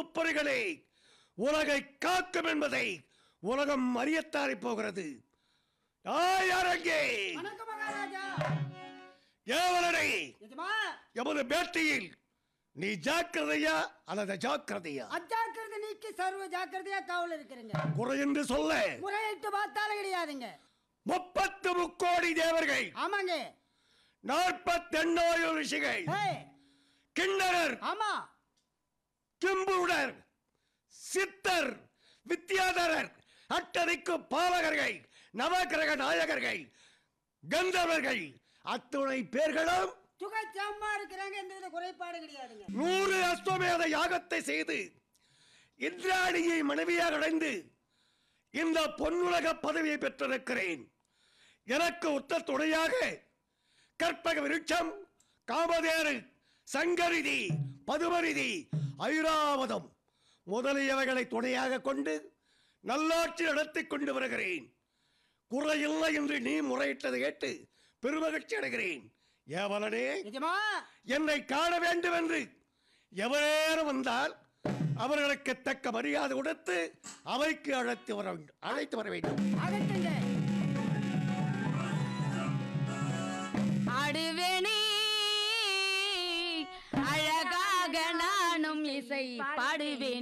முப்பொறிகளே உலகை காக்கும் என்பதை உலகம் அறியத்தாரி போகிறது ஆய் அரங்கே வணக்கம் மகாராஜா ஏவலனை நிஜமா எமது பேட்டியில் நீ ஜாக்கிரதையா அல்லது ஜாக்கிரதையா அஜாக்கிரதை நீக்கி சர்வ ஜாக்கிரதையா காவல் இருக்கிறீங்க குறையென்று சொல்ல முறையிட்டு பார்த்தாலும் கிடையாதுங்க முப்பத்து முக்கோடி தேவர்கள் ஆமாங்க நாற்பத்தெண்ணாயிரம் ரிஷிகள் ஏய், கிண்ணறர் ஆமா கிம்புடர் சித்தர் வித்யாதரர் அட்டதிக்கு பாலகர்கள் நவகிரக நாயகர்கள் கந்தவர்கள் அத்துணை பேர்களும் சுகச்சமா இருக்கிறாங்க எந்த வித குறைபாடு கிடையாதுங்க நூறு அஸ்வமேத யாகத்தை செய்து இந்திராணியை மனைவியாக அடைந்து இந்த பொன்னுலக பதவியை பெற்றிருக்கிறேன் எனக்கு உத்த துணையாக கற்பக விருட்சம் காமதேரு சங்கரிதி பதுமரிதி ஐராவதம் முதலியவைகளை துணையாக கொண்டு நல்லாட்சி நடத்திக் கொண்டு வருகிறேன் குறையில்லை என்று நீ முறையிட்டதை கேட்டு பெருமகிழ்ச்சி அடைகிறேன் ஏவலனே நிஜமா என்னை காண வேண்டும் என்று எவரேனும் வந்தால் அவர்களுக்கு தக்க மரியாதை கொடுத்து அவைக்கு அழைத்து வர வேண்டும் அழைத்து வர வேண்டும் அகட்டுங்க ஆடுவேனே அழகாக நானும் இசை பாடுவேன்